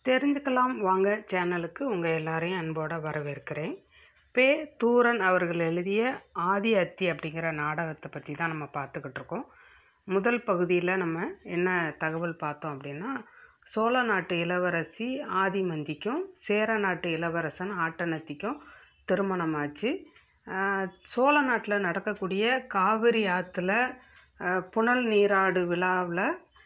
தெரிஞ்சுக்கலாம் வாங்க சேனலுக்கு உங்கள் எல்லாரையும் அன்போடு வரவேற்கிறேன் பே தூரன் அவர்கள் எழுதிய ஆதி அத்தி அப்படிங்கிற நாடகத்தை பற்றி தான் நம்ம பார்த்துக்கிட்டு இருக்கோம் முதல் பகுதியில் நம்ம என்ன தகவல் பார்த்தோம் அப்படின்னா சோழ நாட்டு இளவரசி ஆதிமந்திக்கும் சேர நாட்டு இளவரசன் ஆட்டனத்திக்கும் திருமணமாச்சு ஆஹ் சோழ நாட்டில் நடக்கக்கூடிய காவிரி ஆற்றுல ஆஹ் புனல் நீராடு விழாவில்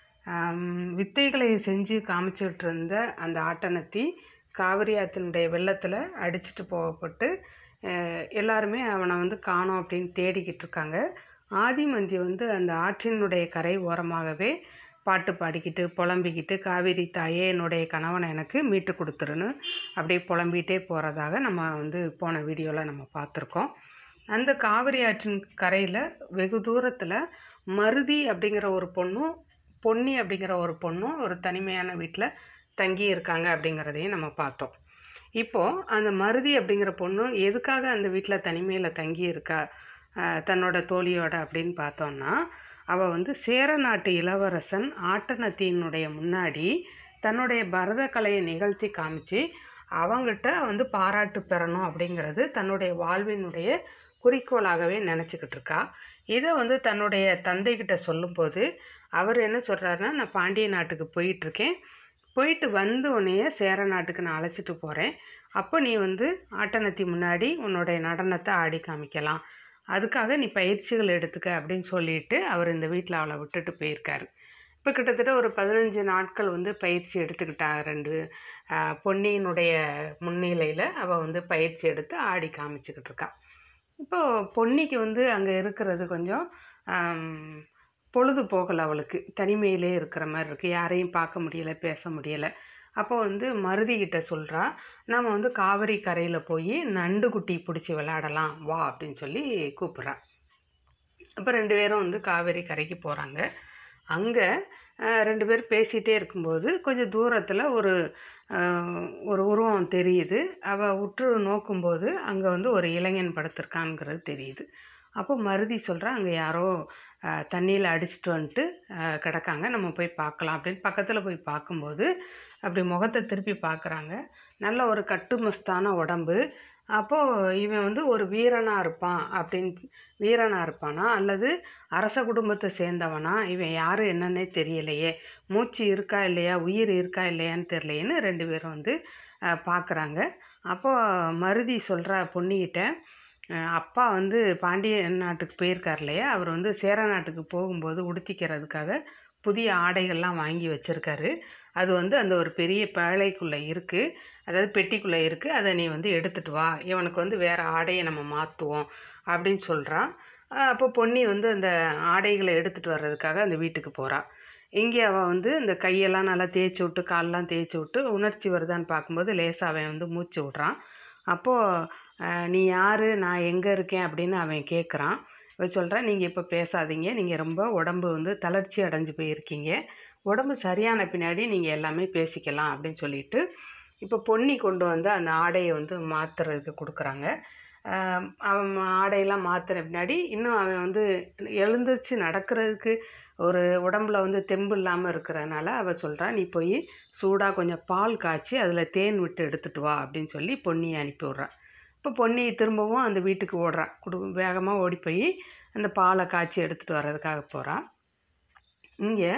வித்தைகளை செஞ்சு காமிச்சிட்டு இருந்த அந்த ஆட்டனத்தி காவிரி ஆற்றினுடைய வெள்ளத்தில் அடிச்சிட்டு போகப்பட்டு ஆஹ் எல்லாருமே அவனை வந்து காணோம் அப்படின்னு தேடிக்கிட்டு இருக்காங்க ஆதிமந்தி வந்து அந்த ஆற்றினுடைய கரை ஓரமாகவே பாட்டு பாடிக்கிட்டு புலம்பிக்கிட்டு காவேரி தாயே என்னுடைய கணவனை எனக்கு மீட்டு கொடுத்துருன்னு அப்படியே புலம்பிகிட்டே போகிறதாக நம்ம வந்து போன வீடியோவில் நம்ம பார்த்துருக்கோம் அந்த காவிரி ஆற்றின் கரையில் வெகு தூரத்தில் மருதி அப்படிங்கிற ஒரு பொண்ணும் பொன்னி அப்படிங்கிற ஒரு பொண்ணும் ஒரு தனிமையான வீட்டில் தங்கி இருக்காங்க அப்படிங்கிறதையும் நம்ம பார்த்தோம் இப்போது அந்த மருதி அப்படிங்கிற பொண்ணு எதுக்காக அந்த வீட்டில் தனிமையில் தங்கி இருக்கா ஆஹ் தன்னோட தோழியோட அப்படின்னு பார்த்தோம்னா அவள் வந்து சேர நாட்டு இளவரசன் ஆட்டனத்தினுடைய முன்னாடி தன்னுடைய பரத கலையை நிகழ்த்தி காமிச்சு அவங்கிட்ட வந்து பாராட்டு பெறணும் அப்படிங்கிறது தன்னுடைய வாழ்வினுடைய குறிக்கோளாகவே நினச்சிக்கிட்டு இருக்கா இதை வந்து தன்னுடைய தந்தைக்கிட்ட சொல்லும்போது அவர் என்ன சொல்கிறாருன்னா நான் பாண்டிய நாட்டுக்கு போயிட்டுருக்கேன் போயிட்டு வந்த உடனே சேர நாட்டுக்கு நான் அழைச்சிட்டு போகிறேன் அப்போ நீ வந்து ஆட்டனத்தி முன்னாடி உன்னுடைய நடனத்தை ஆடி காமிக்கலாம் அதுக்காக நீ பயிற்சிகள் எடுத்துக்க அப்படின்னு சொல்லிட்டு அவர் இந்த வீட்டில் அவளை விட்டுட்டு போயிருக்காரு இப்போ கிட்டத்தட்ட ஒரு பதினஞ்சு நாட்கள் வந்து பயிற்சி எடுத்துக்கிட்டா ரெண்டு ஆஹ், பொன்னியினுடைய முன்னிலையில் அவள் வந்து பயிற்சி எடுத்து ஆடி காமிச்சிக்கிட்டு இருக்கா இப்போது பொன்னிக்கு வந்து அங்கே இருக்கிறது கொஞ்சம் ஆம், பொழுது போகலை அவளுக்கு தனிமையிலே இருக்கிற மாதிரி இருக்குது யாரையும் பார்க்க முடியலை பேச முடியலை அப்போ வந்து மருதிகிட்ட சொல்கிறா நம்ம வந்து காவிரி கரையில் போய் நண்டு குட்டி பிடிச்சி விளையாடலாம் வா அப்படின்னு சொல்லி கூப்பிட்றா அப்போ ரெண்டு பேரும் வந்து காவேரி கரைக்கு போகிறாங்க அங்கே ரெண்டு பேர் பேசிகிட்டே இருக்கும்போது கொஞ்சம் தூரத்தில் ஒரு அஹ், ஒரு உருவம் தெரியுது அவள் உற்று நோக்கும்போது அங்கே வந்து ஒரு இளைஞன் படுத்திருக்கான்ங்கிறது தெரியுது அப்போ மருதி சொல்கிறா அங்கே யாரோ தண்ணியில் அடிச்சிட்டு வந்துட்டு அஹ், கிடக்காங்க நம்ம போய் பார்க்கலாம் அப்படின்னு பக்கத்தில் போய் பார்க்கும்போது அப்படி முகத்தை திருப்பி பார்க்குறாங்க நல்ல ஒரு கட்டுமஸ்தான உடம்பு அப்போது இவன் வந்து ஒரு வீரனாக இருப்பான் அப்படின்னு வீரனாக இருப்பானா அல்லது அரச குடும்பத்தை சேர்ந்தவனா இவன் யார் என்னன்னே தெரியலையே மூச்சு இருக்கா இல்லையா உயிர் இருக்கா இல்லையான்னு தெரியலையேன்னு ரெண்டு பேரும் வந்து பார்க்குறாங்க அப்போ மருதி சொல்கிறா பொன்னிக்கிட்ட அஹ் அப்பா வந்து பாண்டிய நாட்டுக்கு போயிருக்கார் இல்லையா அவர் வந்து சேர நாட்டுக்கு போகும்போது உடுத்திக்கிறதுக்காக புதிய ஆடைகள்லாம் வாங்கி வச்சுருக்காரு அது வந்து அந்த ஒரு பெரிய பேழைக்குள்ளே இருக்குது அதாவது பெட்டிக்குள்ளே இருக்குது அதை நீ வந்து எடுத்துகிட்டு வா இவனுக்கு வந்து வேறு ஆடையை நம்ம மாற்றுவோம் அப்படின்னு சொல்கிறான் அப்போ பொன்னி வந்து அந்த ஆடைகளை எடுத்துகிட்டு வர்றதுக்காக அந்த வீட்டுக்கு போகிறா இங்கே அவள் வந்து இந்த கையெல்லாம் நல்லா தேய்ச்சி விட்டு காலெல்லாம் தேய்ச்சி விட்டு உணர்ச்சி வருதான்னு பார்க்கும்போது லேசாக அவன் வந்து மூச்சு விட்றான் அப்போது நீ யார் நான் எங்கே இருக்கேன் அப்படின்னு அவன் கேட்குறான் இவ சொல்கிறா நீங்கள் இப்போ பேசாதீங்க நீங்கள் ரொம்ப உடம்பு வந்து தளர்ச்சி அடைஞ்சு போயிருக்கீங்க உடம்பு சரியான பின்னாடி நீங்கள் எல்லாமே பேசிக்கலாம் அப்படின்னு சொல்லிட்டு இப்போ பொன்னி கொண்டு வந்து அந்த ஆடையை வந்து மாற்றுறதுக்கு கொடுக்குறாங்க ஆம், அவன் ஆடையெல்லாம் மாற்றின பின்னாடி இன்னும் அவன் வந்து எழுந்திருச்சு நடக்கிறதுக்கு ஒரு உடம்புல வந்து தெம்பு இல்லாமல் இருக்கிறனால அவள் சொல்கிறா நீ போய் சூடாக கொஞ்சம் பால் காய்ச்சி அதில் தேன் விட்டு எடுத்துட்டு வா அப்படின்னு சொல்லி பொன்னியை அனுப்பி விட்றா இப்போ பொன்னி திரும்பவும் அந்த வீட்டுக்கு ஓடுறா குடு வேகமாக ஓடி போய் அந்த பாலை காய்ச்சி எடுத்துகிட்டு வர்றதுக்காக போகிறா இங்கே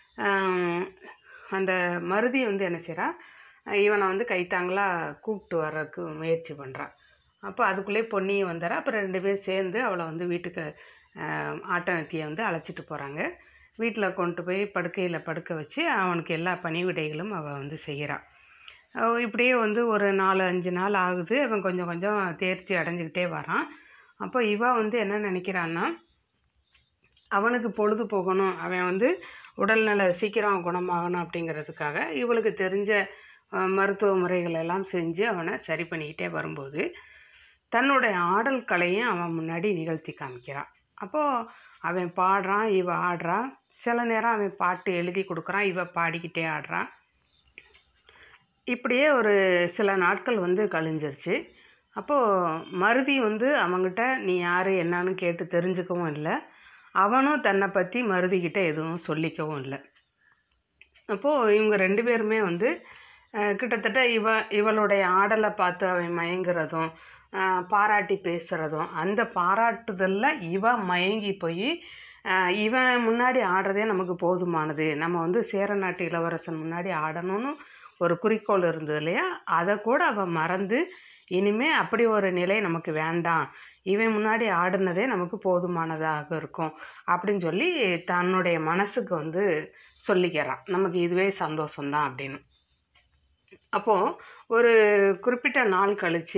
அந்த மருதி வந்து என்ன செய்கிறா இவனை வந்து கைத்தாங்களா கூப்பிட்டு வர்றதுக்கு முயற்சி பண்ணுறான் அப்போ அதுக்குள்ளே பொன்னியும் வந்துடுறா அப்புறம் ரெண்டு பேரும் சேர்ந்து அவளை வந்து வீட்டுக்கு ஆஹ், ஆட்டனத்தியை வந்து அழைச்சிட்டு போகிறாங்க வீட்டில் கொண்டு போய் படுக்கையில் படுக்க வச்சு அவனுக்கு எல்லா பணிவிடைகளும் அவள் வந்து செய்கிறாள் இப்படியே வந்து ஒரு நாலு அஞ்சு நாள் ஆகுது அவன் கொஞ்சம் கொஞ்சம் தேர்ச்சி அடைஞ்சிக்கிட்டே வரான் அப்போ இவ வந்து என்ன நினைக்கிறான்னா அவனுக்கு பொழுது போகணும் அவன் வந்து உடல்நல சீக்கிரம் குணமாகணும் அப்படிங்கிறதுக்காக இவளுக்கு தெரிஞ்ச அஹ், மருத்துவ முறைகள் எல்லாம் செஞ்சு அவனை சரி பண்ணிக்கிட்டே வரும்போது தன்னுடைய ஆடல் கலையும் அவன் முன்னாடி நிகழ்த்தி காமிக்கிறான் அப்போது அவன் பாடுறான் இவ ஆடுறா சில நேரம் அவன் பாட்டு எழுதி கொடுக்குறான் இவ பாடிக்கிட்டே ஆடுறான் இப்படியே ஒரு சில நாட்கள் வந்து கழிஞ்சிருச்சு அப்போது மருதி வந்து அவங்கிட்ட நீ யார் என்னன்னு கேட்டு தெரிஞ்சுக்கவும் இல்லை அவனும் தன்னை பற்றி மருதிக்கிட்ட எதுவும் சொல்லிக்கவும் இல்லை அப்போது இவங்க ரெண்டு பேருமே வந்து அஹ் கிட்டத்தட்ட இவ இவளுடைய ஆடலை பார்த்து அவன் மயங்குறதும் அஹ் பாராட்டி பேசுகிறதும் அந்த பாராட்டுதலில் இவ மயங்கி போய் இவன் முன்னாடி ஆடுறதே நமக்கு போதுமானது நம்ம வந்து சேர நாட்டு இளவரசன் முன்னாடி ஆடணும்னு ஒரு குறிக்கோள் இருந்தது இல்லையா அதை கூட அவள் மறந்து இனிமே அப்படி ஒரு நிலை நமக்கு வேண்டாம் இவன் முன்னாடி ஆடுனதே நமக்கு போதுமானதாக இருக்கும் அப்படின்னு சொல்லி தன்னுடைய மனசுக்கு வந்து சொல்லிக்கிறான் நமக்கு இதுவே சந்தோஷம்தான் அப்படின்னு அப்போது ஒரு குறிப்பிட்ட நாள் கழித்து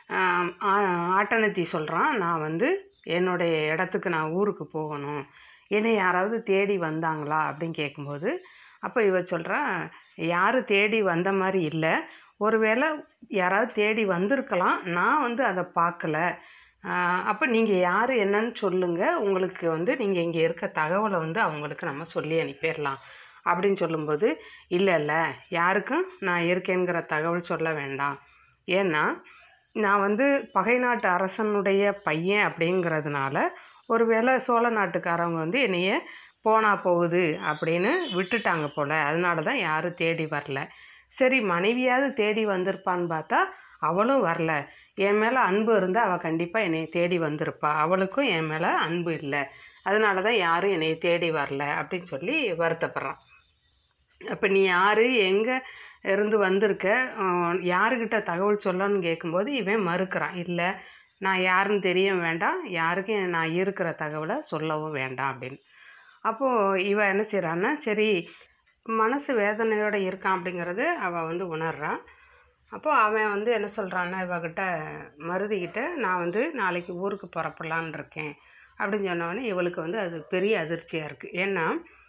ஆட்டனத்தி சொல்கிறான் நான் வந்து என்னுடைய இடத்துக்கு நான் ஊருக்கு போகணும் என்னை யாராவது தேடி வந்தாங்களா அப்படின்னு கேட்கும்போது அப்போ இவ சொல்கிறா யாரும் தேடி வந்த மாதிரி இல்லை ஒருவேளை யாராவது தேடி வந்திருக்கலாம் நான் வந்து அதை பார்க்கல அப்போ நீங்கள் யார் என்னன்னு சொல்லுங்கள் உங்களுக்கு வந்து நீங்கள் இங்கே இருக்க தகவலை வந்து அவங்களுக்கு நம்ம சொல்லி அனுப்பிடலாம் அப்படின்னு சொல்லும்போது இல்லை இல்லை யாருக்கும் நான் இருக்கேங்கிற தகவல் சொல்ல வேண்டாம் ஏன்னா நான் வந்து பகை நாட்டு அரசனுடைய பையன் அப்படிங்கிறதுனால ஒருவேளை சோழ நாட்டுக்காரவங்க வந்து என்னைய போனா போகுது அப்படின்னு விட்டுட்டாங்க போல் அதனால தான் யாரும் தேடி வரல சரி மனைவியாவது தேடி வந்திருப்பான்னு பார்த்தா அவளும் வரல என் மேலே அன்பு இருந்தால் அவள் கண்டிப்பாக என்னை தேடி வந்திருப்பா அவளுக்கும் என் மேலே அன்பு இல்லை அதனால தான் யாரும் என்னை தேடி வரல அப்படின்னு சொல்லி வருத்தப்படுறான் அப்போ நீ யார் எங்கே இருந்து வந்திருக்க அஹ் யாருக்கிட்ட தகவல் சொல்லணும்னு கேட்கும்போது இவன் மறுக்கிறான் இல்லை நான் யாருன்னு தெரிய வேண்டாம் யாருக்கும் நான் இருக்கிற தகவலை சொல்லவும் வேண்டாம் அப்படின்னு அப்போது இவ என்ன செய்கிறான்னா சரி மனசு வேதனையோடு இருக்கான் அப்படிங்கிறது அவள் வந்து உணர்றான் அப்போ அவன் வந்து என்ன சொல்கிறான்னா இவகிட்ட மருதிக்கிட்ட நான் வந்து நாளைக்கு ஊருக்கு புறப்படலான்னு இருக்கேன் அப்படின்னு சொன்னோடனே இவளுக்கு வந்து அது பெரிய அதிர்ச்சியாக இருக்குது ஏன்னா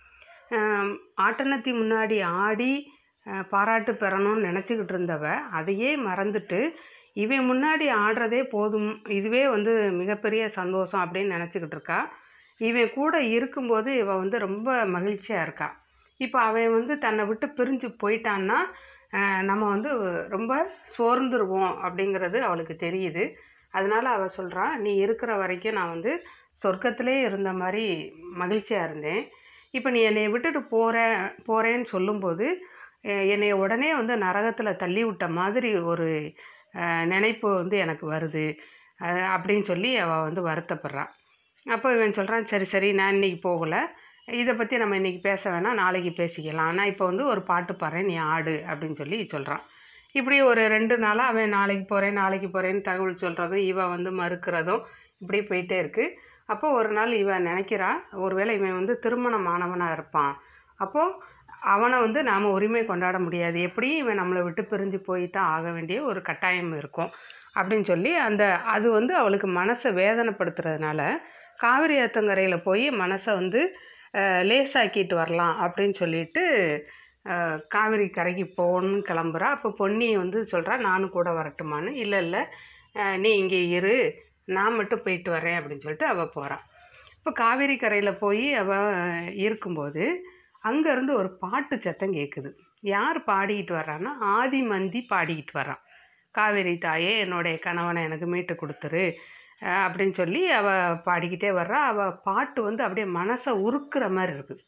ஆம், ஆட்டனத்தி முன்னாடி ஆடி அஹ், பாராட்டு பெறணும்னு நினச்சிக்கிட்டு இருந்தவ அதையே மறந்துட்டு இவன் முன்னாடி ஆடுறதே போதும் இதுவே வந்து மிகப்பெரிய சந்தோஷம் அப்படின்னு நினச்சிக்கிட்டு இருக்கா இவன் கூட இருக்கும்போது இவ வந்து ரொம்ப மகிழ்ச்சியாக இருக்கா இப்போ அவன் வந்து தன்னை விட்டு பிரிஞ்சு போயிட்டான்னா அஹ், நம்ம வந்து ரொம்ப சோர்ந்துருவோம் அப்படிங்கிறது அவளுக்கு தெரியுது அதனால அவள் சொல்கிறா நீ இருக்கிற வரைக்கும் நான் வந்து சொர்க்கத்திலே இருந்த மாதிரி மகிழ்ச்சியாக இருந்தேன் இப்போ நீ என்னை விட்டுட்டு போகிற போகிறேன்னு சொல்லும்போது அஹ், என்னை உடனே வந்து நரகத்தில் தள்ளி விட்ட மாதிரி ஒரு அஹ், நினைப்பு வந்து எனக்கு வருது அஹ், அப்படின்னு சொல்லி அவள் வந்து வருத்தப்படுறா அப்போ இவன் சொல்கிறான் சரி சரி நான் இன்னைக்கு போகலை இதை பற்றி நம்ம இன்றைக்கி பேச வேணாம் நாளைக்கு பேசிக்கலாம் ஆனால் இப்போ வந்து ஒரு பாட்டு பாடுறேன் நீ ஆடு அப்படின்னு சொல்லி சொல்கிறான் இப்படி ஒரு ரெண்டு நாளாக அவன் நாளைக்கு போகிறேன் நாளைக்கு போகிறேன்னு தகவல் சொல்கிறதும் இவ வந்து மறுக்கிறதும் இப்படி போயிட்டே இருக்குது அப்போ ஒரு நாள் இவன் நினைக்கிறா ஒருவேளை இவன் வந்து திருமணமானவனாக இருப்பான் அப்போது அவனை வந்து நாம் உரிமை கொண்டாட முடியாது எப்படியும் இவன் நம்மளை விட்டு பிரிஞ்சு போய் தான் ஆக வேண்டிய ஒரு கட்டாயம் இருக்கும் அப்படின்னு சொல்லி அந்த அது வந்து அவளுக்கு மனசை வேதனைப்படுத்துறதுனால காவிரி ஆத்தங்கரையில் போய் மனசை வந்து அஹ், லேசாக்கிட்டு வரலாம் அப்படின்னு சொல்லிட்டு அஹ், காவிரி கரைக்கு போகணும்னு கிளம்புறா அப்போ பொன்னி வந்து சொல்கிறா நானும் கூட வரட்டுமான்னு இல்லை இல்லை அஹ், நீ இங்கே இரு நான் மட்டும் போயிட்டு வரேன் அப்படின்னு சொல்லிட்டு அவள் போகிறாள் இப்போ காவேரி கரையில் போய் அவள் இருக்கும்போது அங்கேருந்து ஒரு பாட்டு சத்தம் கேட்குது யார் பாடிக்கிட்டு வர்றான்னா ஆதிமந்தி பாடிக்கிட்டு வர்றான் காவேரி தாயே என்னுடைய கணவனை எனக்கு மீட்டு கொடுத்துரு அஹ் அப்படின்னு சொல்லி அவள் பாடிக்கிட்டே வர்றா அவள் பாட்டு வந்து அப்படியே மனசை உருக்குற மாதிரி இருக்குது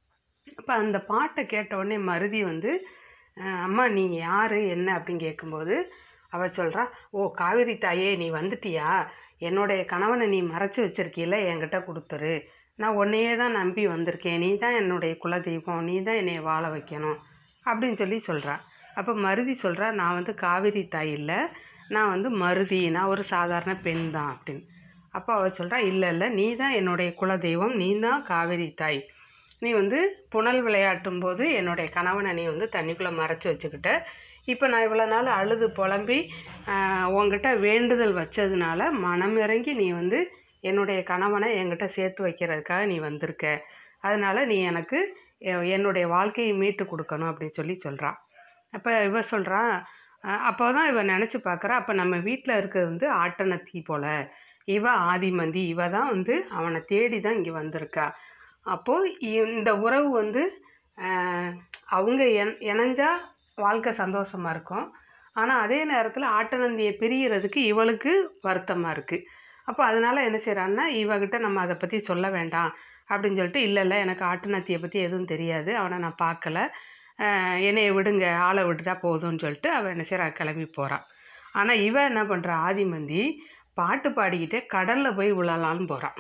அப்போ அந்த பாட்டை கேட்ட உடனே மருதி வந்து அஹ் அம்மா நீங்கள் யார் என்ன அப்படின்னு கேட்கும்போது அவள் சொல்கிறா ஓ காவேரி தாயே நீ வந்துட்டியா என்னுடைய கணவனை நீ மறைச்சி வச்சிருக்கீல என்கிட்ட கொடுத்துரு நான் உன்னையே தான் நம்பி வந்திருக்கேன் நீ தான் என்னுடைய குலதெய்வம் நீ தான் என்னை வாழ வைக்கணும் அப்படின்னு சொல்லி சொல்கிறா அப்போ மருதி சொல்கிறா நான் வந்து காவேரி தாய் இல்லை நான் வந்து மருதி நான் ஒரு சாதாரண பெண் தான் அப்படின்னு அப்போ அவள் சொல்கிறா இல்லை இல்லை நீ தான் என்னுடைய குலதெய்வம் நீ தான் காவேரி தாய் நீ வந்து புனல் விளையாட்டும் போது என்னுடைய கணவனை நீ வந்து தண்ணிக்குள்ளே மறைச்சி வச்சுக்கிட்ட இப்போ நான் இவ்வளோ நாள் அழுது புலம்பி ஆஹ், உன்கிட்ட வேண்டுதல் வச்சதுனால மனம் இறங்கி நீ வந்து என்னுடைய கணவனை என்கிட்ட சேர்த்து வைக்கிறதுக்காக நீ வந்திருக்க அதனால் நீ எனக்கு எ- என்னுடைய வாழ்க்கையை மீட்டு கொடுக்கணும் அப்படின்னு சொல்லி சொல்கிறா அப்போ இவ சொல்கிறா அப்போ தான் இவ நினச்சி பார்க்குறா அப்போ நம்ம வீட்டில் இருக்கிறது வந்து ஆட்டனத்தி போல இவ ஆதிமந்தி இவ தான் வந்து அவனை தேடி தான் இங்கே வந்திருக்கா அப்போது இந்த உறவு வந்து ஆஹ், அவங்க என் இணைஞ்சா வாழ்க்கை சந்தோஷமாக இருக்கும் ஆனால் அதே நேரத்தில் ஆட்டனந்தியை பிரியறதுக்கு இவளுக்கு வருத்தமாக இருக்குது அப்போ அதனால் என்ன செய்கிறான்னா இவகிட்ட நம்ம அதை பற்றி சொல்ல வேண்டாம் அப்படின்னு சொல்லிட்டு இல்லை இல்லை எனக்கு ஆட்டுநத்தியை பற்றி எதுவும் தெரியாது அவனை நான் பார்க்கல அஹ், என்னைய விடுங்க ஆளை விட்டுட்டா போதும்னு சொல்லிட்டு அவள் என்ன செய்றா கிளம்பி போகிறான் ஆனால் இவன் என்ன பண்ணுறா ஆதிமந்தி பாட்டு பாடிக்கிட்டே கடலில் போய் விழலான்னு போகிறான்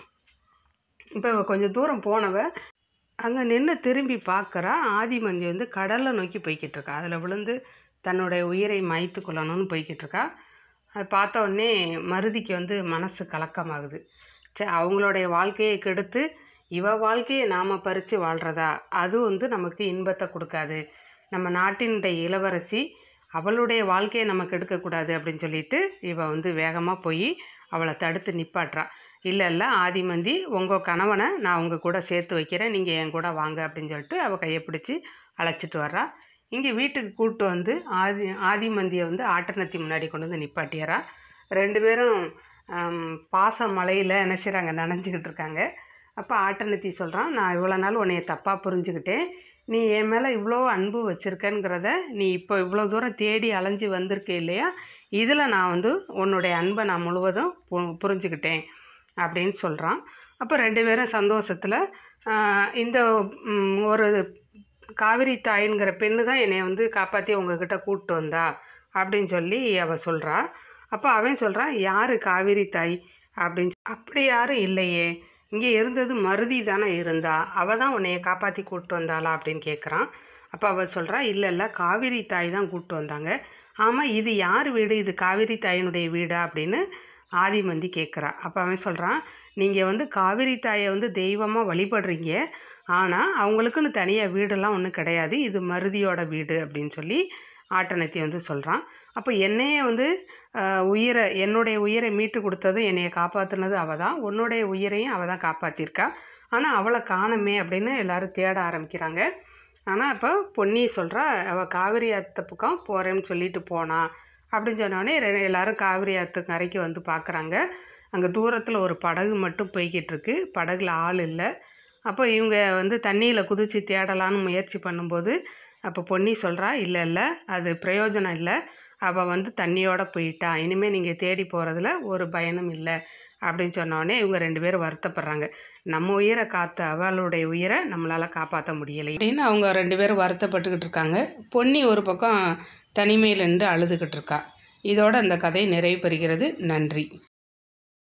இப்போ இவ கொஞ்சம் தூரம் போனவ அங்கே நின்று திரும்பி பார்க்குறா ஆதிமந்தி வந்து கடலை நோக்கி போய்கிட்டு இருக்கா அதில் விழுந்து தன்னுடைய உயிரை மாய்த்து கொள்ளணும்னு போய்கிட்டு இருக்கா அதை பார்த்த உடனே மருதிக்கு வந்து மனசு கலக்கமாகுது சே அவங்களுடைய வாழ்க்கையை கெடுத்து இவ வாழ்க்கையை நாம் பறித்து வாழ்கிறதா அது வந்து நமக்கு இன்பத்தை கொடுக்காது நம்ம நாட்டினுடைய இளவரசி அவளுடைய வாழ்க்கையை நமக்கு எடுக்கக்கூடாது அப்படின்னு சொல்லிட்டு இவ வந்து வேகமாக போய் அவளை தடுத்து நிப்பாட்டுறா இல்லை இல்லை ஆதிமந்தி உங்கள் கணவனை நான் உங்கள் கூட சேர்த்து வைக்கிறேன் நீங்கள் என் கூட வாங்க அப்படின்னு சொல்லிட்டு அவள் கையை பிடிச்சி அழைச்சிட்டு வர்றா இங்கே வீட்டுக்கு கூப்பிட்டு வந்து ஆதி ஆதிமந்தியை வந்து ஆட்டநத்தி முன்னாடி கொண்டு வந்து நிப்பாட்டியறா ரெண்டு பேரும் ஆம், பாச மலையில் என்ன செய்கிறாங்க நனைஞ்சிக்கிட்டு இருக்காங்க அப்போ ஆட்டநத்தி சொல்கிறான் நான் இவ்வளோ நாள் உன்னைய தப்பாக புரிஞ்சுக்கிட்டேன் நீ என் மேலே இவ்வளோ அன்பு வச்சுருக்கேங்கிறத நீ இப்போ இவ்வளோ தூரம் தேடி அலைஞ்சு வந்திருக்க இல்லையா இதில் நான் வந்து உன்னுடைய அன்பை நான் முழுவதும் பு- புரிஞ்சுக்கிட்டேன் அப்படின்னு சொல்கிறான் அப்போ ரெண்டு பேரும் சந்தோஷத்தில் இந்த ம், ஒரு காவிரி தாயின்கிற பெண்ணு தான் என்னை வந்து காப்பாற்றி உங்ககிட்ட கூப்பிட்டு வந்தா அப்படின்னு சொல்லி அவள் சொல்கிறா அப்போ அவன் சொல்கிறான் யார் காவிரி தாய் அப்படின்னு சொ- அப்படி யாரும் இல்லையே இங்கே இருந்தது மருதி தானே இருந்தா அவள் தான் உன்னைய காப்பாற்றி கூப்பிட்டு வந்தாளா அப்படின்னு கேட்குறான் அப்போ அவள் சொல்கிறா இல்லை இல்லை காவிரி தாய் தான் கூப்பிட்டு வந்தாங்க ஆமாம் இது யார் வீடு இது காவிரி தாயினுடைய வீடா அப்படின்னு ஆதிமந்தி கேட்குறா அப்போ அவன் சொல்கிறான் நீங்கள் வந்து காவிரி தாயை வந்து தெய்வமாக வழிபடுறீங்க ஆனால் அவங்களுக்குன்னு தனியாக வீடெல்லாம் ஒன்றும் கிடையாது இது மருதியோட வீடு அப்படின்னு சொல்லி ஆட்டனத்தி வந்து சொல்கிறான் அப்போ என்னைய வந்து ஆஹ், உயிரை என்னுடைய உயிரை மீட்டு கொடுத்தது என்னைய காப்பாற்றுனது அவள் தான் உன்னுடைய உயிரையும் அவள் தான் காப்பாற்றிருக்கா ஆனால் அவளை காணமே அப்படின்னு எல்லாரும் தேட ஆரம்பிக்கிறாங்க ஆனால் இப்போ பொன்னி சொல்கிறா அவள் காவிரி ஆற்று பக்கம் போகிறேன்னு சொல்லிட்டு போனா அப்படின்னு சொன்னோடனே ரெ- எல்லாரும் காவிரி ஆற்று கரைக்கு வந்து பார்க்குறாங்க அங்கே தூரத்தில் ஒரு படகு மட்டும் போய்கிட்டு இருக்கு படகுல ஆள் இல்லை அப்போ இவங்க வந்து தண்ணியில் குதித்து தேடலான்னு முயற்சி பண்ணும்போது அப்போ பொன்னி சொல்கிறா இல்லை இல்லை அது பிரயோஜனம் இல்லை அவள் வந்து தண்ணியோட போயிட்டா இனிமேல் நீங்கள் தேடி போகிறதுல ஒரு பயனும் இல்லை அப்படின்னு சொன்னோடனே இவங்க ரெண்டு பேரும் வருத்தப்படுறாங்க நம்ம உயிரை காத்த அவளுடைய உயிரை நம்மளால் காப்பாற்ற முடியலை அப்படின்னு அவங்க ரெண்டு பேரும் வருத்தப்பட்டுக்கிட்டு இருக்காங்க பொன்னி ஒரு பக்கம் தனிமையில் நின்று அழுதுகிட்டு இருக்கா இதோட அந்த கதை நிறைவு பெறுகிறது நன்றி